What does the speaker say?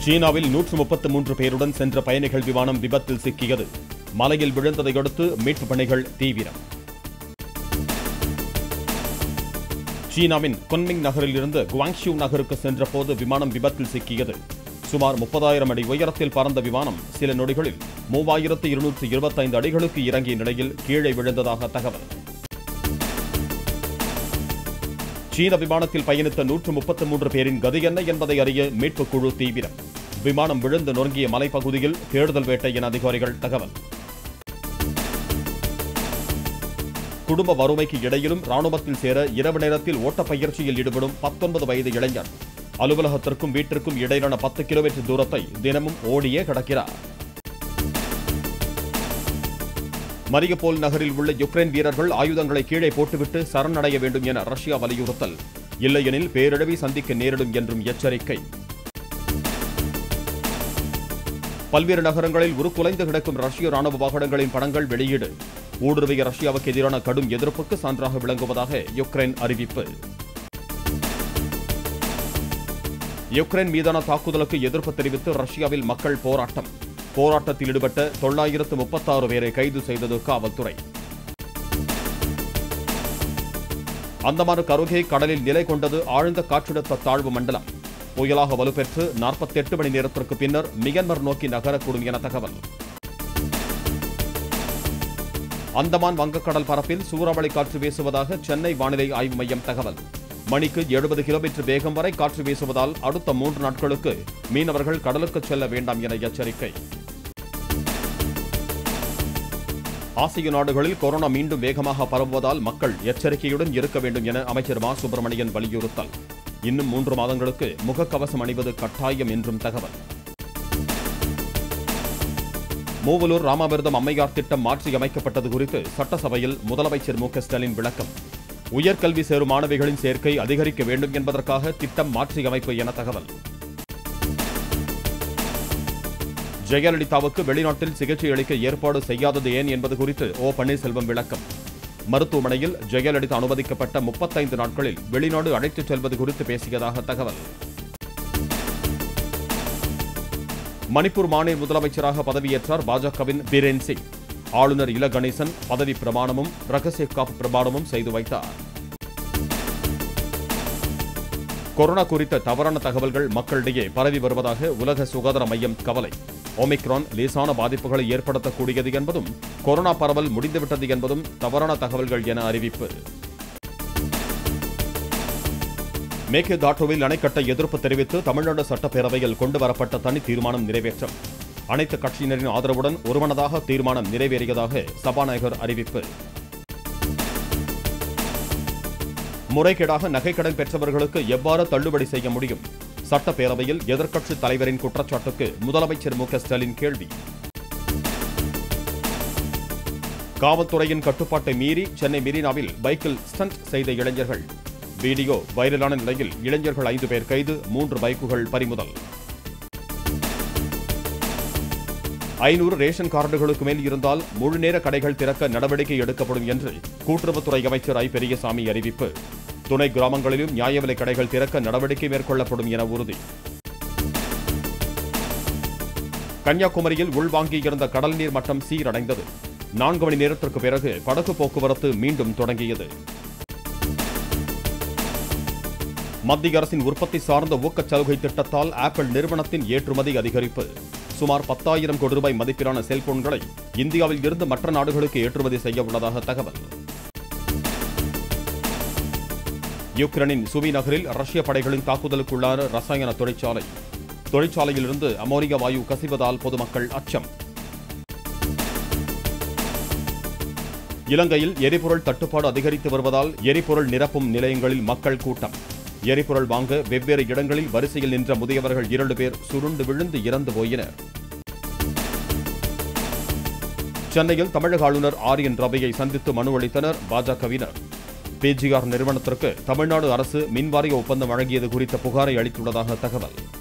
சீனாவில் நூற்று முப்பத்து மூன்று பேருடன் சென்ற பயணிகள் விமானம் விபத்தில் சிக்கியது மலையில் விழுந்ததை அடுத்து மீட்புப் பணிகள் தீவிரம் சீனாவின் குன்மிங் நகரில் இருந்து குவாங்ஷியூ நகருக்கு சென்றபோது விமானம் விபத்தில் சிக்கியது சுமார் முப்பதாயிரம் அடி உயரத்தில் பறந்த விமானம் சில நொடிகளில் மூவாயிரத்து இருநூற்று இருபத்தைந்து அடிகளுக்கு இறங்கிய நிலையில் கீழே விழுந்ததாக தகவல் சீன விமானத்தில் பயணித்த நூற்று முப்பத்து மூன்று பேரின் கதி என்ன என்பதை அறிய மீட்புக் குழு தீவிரம் விமானம் விழுந்து நொறுங்கிய மலைப்பகுதியில் தேடுதல் வேட்டை என அதிகாரிகள் தகவல் குடும்ப வறுமைக்கு இடையிலும் ராணுவத்தில் சேர இரவு நேரத்தில் ஓட்டப் பயிற்சியில் ஈடுபடும் பத்தொன்பது வயது இளைஞர் அலுவலகத்திற்கும் வீட்டிற்கும் இடையிலான பத்து கிலோமீட்டர் தூரத்தை தினமும் ஓடியே கடக்கிறார் மரியபோல் நகரில் உள்ள யுக்ரைன் வீரர்கள் ஆயுதங்களை கீழே போட்டுவிட்டு சரணடைய வேண்டும் என ரஷ்யா வலியுறுத்தல் இல்லையெனில் பேரிழவை சந்திக்க நேரிடும் என்றும் எச்சரிக்கை பல்வேறு நகரங்களில் உருக்குலைந்து கிடக்கும் ரஷ்ய ராணுவ வாகனங்களின் படங்கள் வெளியீடு ஊடுருவிய ரஷ்யாவுக்கு எதிரான கடும் எதிர்ப்புக்கு சான்றாக விளங்குவதாக யுக்ரைன் அறிவிப்பு யுக்ரைன் மீதான தாக்குதலுக்கு எதிர்ப்பு தெரிவித்து ரஷ்யாவில் மக்கள் போராட்டம் போராட்டத்தில் ஈடுபட்ட தொள்ளாயிரத்து முப்பத்தாறு பேரை கைது செய்தது காவல்துறை அந்தமானுக்கு அருகே கடலில் நிலை கொண்டது ஆழ்ந்த காற்றழுத்த தாழ்வு மண்டலம் புயலாக வலுப்பெற்று நாற்பத்தெட்டு மணி நேரத்திற்கு பின்னர் மியன்மர் நோக்கி நகரக்கூடும் என தகவல் அந்தமான் வங்கக்கடல் பரப்பில் சூறாவளி காற்று வீசுவதாக சென்னை வானிலை ஆய்வு மையம் தகவல் மணிக்கு எழுபது கிலோமீட்டர் வேகம் வரை காற்று வீசுவதால் அடுத்த மூன்று நாட்களுக்கு மீனவர்கள் கடலுக்கு செல்ல வேண்டாம் என எச்சரிக்கை ஆசிய நாடுகளில் கொரோனா மீண்டும் வேகமாக பரவுவதால் மக்கள் எச்சரிக்கையுடன் இருக்க வேண்டும் என அமைச்சர் மா சுப்பிரமணியன் வலியுறுத்தல் இன்னும் மூன்று மாதங்களுக்கு முகக்கவசம் அணிவது கட்டாயம் என்றும் தகவல் மூவலூர் ராமாமிர்தம் அம்மையார் திட்டம் மாற்றி அமைக்கப்பட்டது குறித்து சட்டசபையில் முதலமைச்சர் மு க ஸ்டாலின் விளக்கம் உயர்கல்வி சேரும் மாணவிகளின் சேர்க்கை அதிகரிக்க வேண்டும் என்பதற்காக திட்டம் மாற்றி அமைப்பு என தகவல் ஜெயலலிதாவுக்கு வெளிநாட்டில் சிகிச்சை அளிக்க ஏற்பாடு செய்யாதது ஏன் என்பது குறித்து ஓ பன்னீர்செல்வம் விளக்கம் மருத்துவமனையில் ஜெயலலிதா அனுமதிக்கப்பட்ட முப்பத்தைந்து நாட்களில் வெளிநாடு அழைத்துச் செல்வது குறித்து பேசியதாக தகவல் மணிப்பூர் மாநில முதலமைச்சராக பதவியேற்றார் பாஜகவின் பீரேன் சிங் ஆளுநர் இல கணேசன் பதவி பிரமாணமும் ரகசிய காப்பு பிரமாணமும் செய்து வைத்தார் கொரோனா குறித்த தவறான தகவல்கள் மக்களிடையே பரவி வருவதாக உலக சுகாதார மையம் கவலை ஒமிக்ரான் லேசான பாதிப்புகளை ஏற்படுத்தக்கூடியது என்பதும் கொரோனா பரவல் முடிந்துவிட்டது என்பதும் தவறான தகவல்கள் என அறிவிப்பு மேகதாட்டுவில் அணை கட்ட எதிர்ப்பு தெரிவித்து தமிழ்நாடு சட்டப்பேரவையில் கொண்டுவரப்பட்ட தனி தீர்மானம் நிறைவேற்றம் அனைத்து கட்சியினரின் ஆதரவுடன் ஒருமனதாக தீர்மானம் நிறைவேறியதாக சபாநாயகர் அறிவிப்பு முறைகேடாக நகைக்கடன் பெற்றவர்களுக்கு எவ்வாறு தள்ளுபடி செய்ய முடியும் சட்டப்பேரவையில் எதிர்க்கட்சித் தலைவரின் குற்றச்சாட்டுக்கு முதலமைச்சர் மு க ஸ்டாலின் கேள்வி காவல்துறையின் கட்டுப்பாட்டை மீறி சென்னை மெரினாவில் பைக்கில் ஸ்டண்ட் செய்த இளைஞர்கள் வீடியோ வைரலான நிலையில் இளைஞர்கள் ஐந்து பேர் கைது மூன்று பைக்குகள் பறிமுதல் ஐநூறு ரேஷன் கார்டுகளுக்கு மேல் இருந்தால் முழுநேர கடைகள் திறக்க நடவடிக்கை எடுக்கப்படும் என்று கூட்டுறவுத்துறை அமைச்சர் ஐ பெரியசாமி அறிவிப்பு துணை கிராமங்களிலும் நியாய விலைக் கடைகள் திறக்க நடவடிக்கை மேற்கொள்ளப்படும் என உறுதி கன்னியாகுமரியில் உள்வாங்கியிருந்த கடல் நீர் மட்டம் சீரடைந்தது நான்கு மணி நேரத்திற்கு பிறகு படகு போக்குவரத்து மீண்டும் தொடங்கியது மத்திய அரசின் உற்பத்தி சார்ந்த ஊக்கச் சலுகை திட்டத்தால் ஆப்பிள் நிறுவனத்தின் ஏற்றுமதி அதிகரிப்பு சுமார் பத்தாயிரம் கோடி ரூபாய் மதிப்பிலான செல்போன்களை இந்தியாவில் இருந்து மற்ற நாடுகளுக்கு ஏற்றுமதி செய்ய உள்ளதாக தகவல் யுக்ரைனின் சுவி நகரில் ரஷ்ய படைகளின் தாக்குதலுக்குள்ளான ரசாயன தொழிற்சாலை தொழிற்சாலையிலிருந்து அமோனியா வாயு கசிவதால் பொதுமக்கள் அச்சம் இலங்கையில் எரிபொருள் தட்டுப்பாடு அதிகரித்து வருவதால் எரிபொருள் நிரப்பும் நிலையங்களில் மக்கள் கூட்டம் எரிபொருள் வாங்க வெவ்வேறு இடங்களில் வரிசையில் நின்ற முதியவர்கள் இரண்டு பேர் சுருண்டு விழுந்து இறந்து போயினர் சென்னையில் தமிழக ஆளுநர் ஆர் என் ரவியை சந்தித்து மனு அளித்தனர் பாஜகவினர் பிஜிஆர் நிறுவனத்திற்கு தமிழ்நாடு அரசு மின்வாரிய ஒப்பந்தம் வழங்கியது குறித்த புகாரை அளித்துள்ளதாக தகவல்